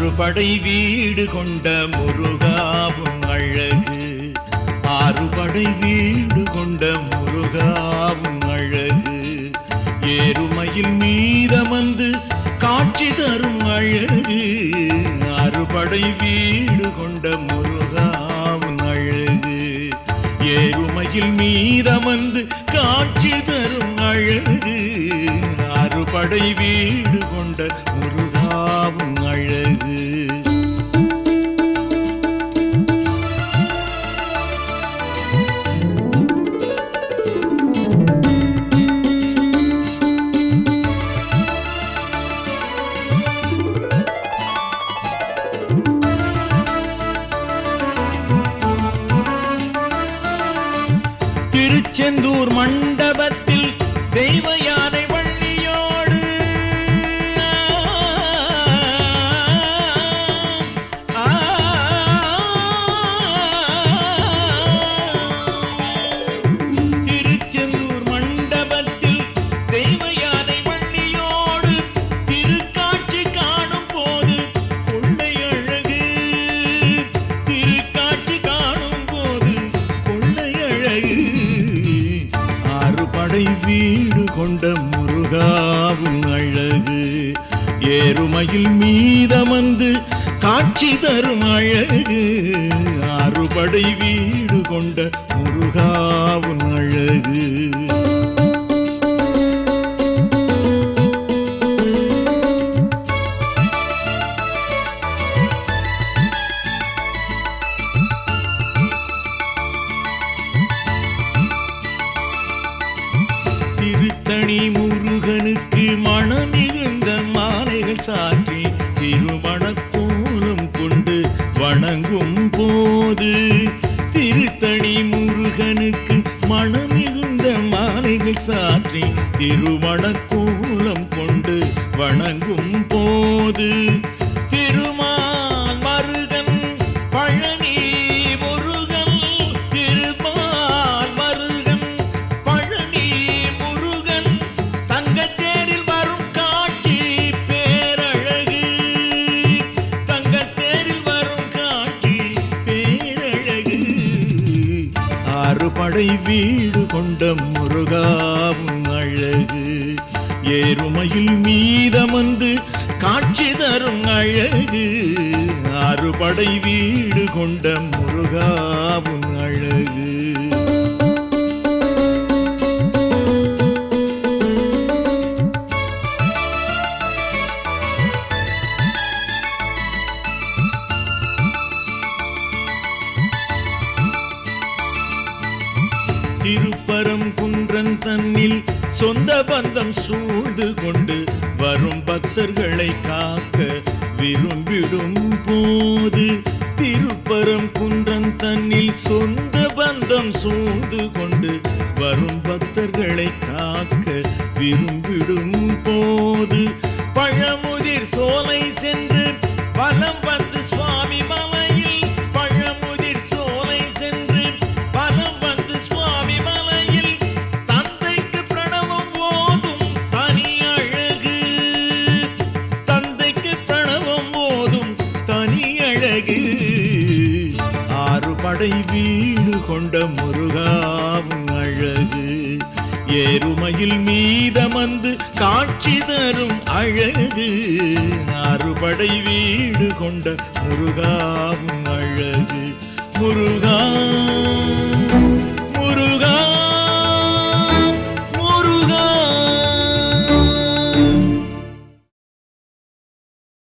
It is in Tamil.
ஆறுபடை வீடு கொண்ட முருகாவும் அழகு ஆறுபடை வீடு கொண்ட முருகாவும் அழகு ஏறுமையில் மீதமந்து காட்சி தரும் அழகு அறுபடை வீடு கொண்ட முருகாவும் அழகு ஏறுமையில் மீதமந்து காட்சி தரும் அழகு அறுபடை வீடு கொண்ட முருகாவும் அழகு திருச்செந்தூர் மண்டபத்தில் தெய்வ யானை வள்ளியோடு ஆ, திருச்செந்தூர் மண்டபத்தில் தெய்வ யானை வள்ளியோடு திருக்காட்சி காணும் போது கொள்ளை அழகு திருக்காட்சி காணும் போது கொள்ளை அழகு ஆறு படை வீடு கொண்ட முருகாவும் அழகு ஏறுமையில் மீதமந்து காட்சி தரும் அழகு ஆறுபடை வீடு கொண்ட முருகாவும் அழகு திருத்தணி முருகனுக்கு மனமிகுந்த மாலைகள் சாற்றி திருமணக் கோலம் கொண்டு வணங்கும் போது திருத்தணி முருகனுக்கு மனமிகுந்த மாலைகள் சாற்றி திருமணக் கோலம் கொண்டு வணங்கும் போது திருமால் மருகன் பழனி முருகன் திருமால் மருகன் பழனி முருகன் தங்கத்தேரில் வரும் காட்சி பேரழகு தங்கத்தேரில் வரும் காட்சி பேரழகு ஆறு படை வீடு கொண்ட முருகாவும் அழகு ஏறுமையில் மீதமந்து காட்சி தரும் அழகு ஆறு படை வீடு கொண்ட முருகாவும் அழகு திருப்பரம் குன்றன் தன்னில் சொந்த பந்தம் சூழ்ந்து கொண்டு வரும் பக்தர்களை காக்க விரும்பிடும் போது திருப்பரம் குன்றன் தன்னில் சொந்த பந்தம் சூழ்ந்து கொண்டு வரும் பக்தர்களை காக்க விரும்பிடும் போது பழமுதிர் சோலை சென்று பலம் வந்து சுவாமி மலையில் பழமுதிர் சோலை சென்று பலம் வந்து சுவாமி மலையில் தந்தைக்கு பிரணவம் போதும் தனி அழகு தந்தைக்கு பிரணவம் போதும் தனி அழகு ஆறு படை வீடு கொண்ட முருகாவும் அழகு ஏறுமையில் மீதமந்து காட்சி தரும் அழகு ஆறு படை வீடு கொண்ட முருகாவும்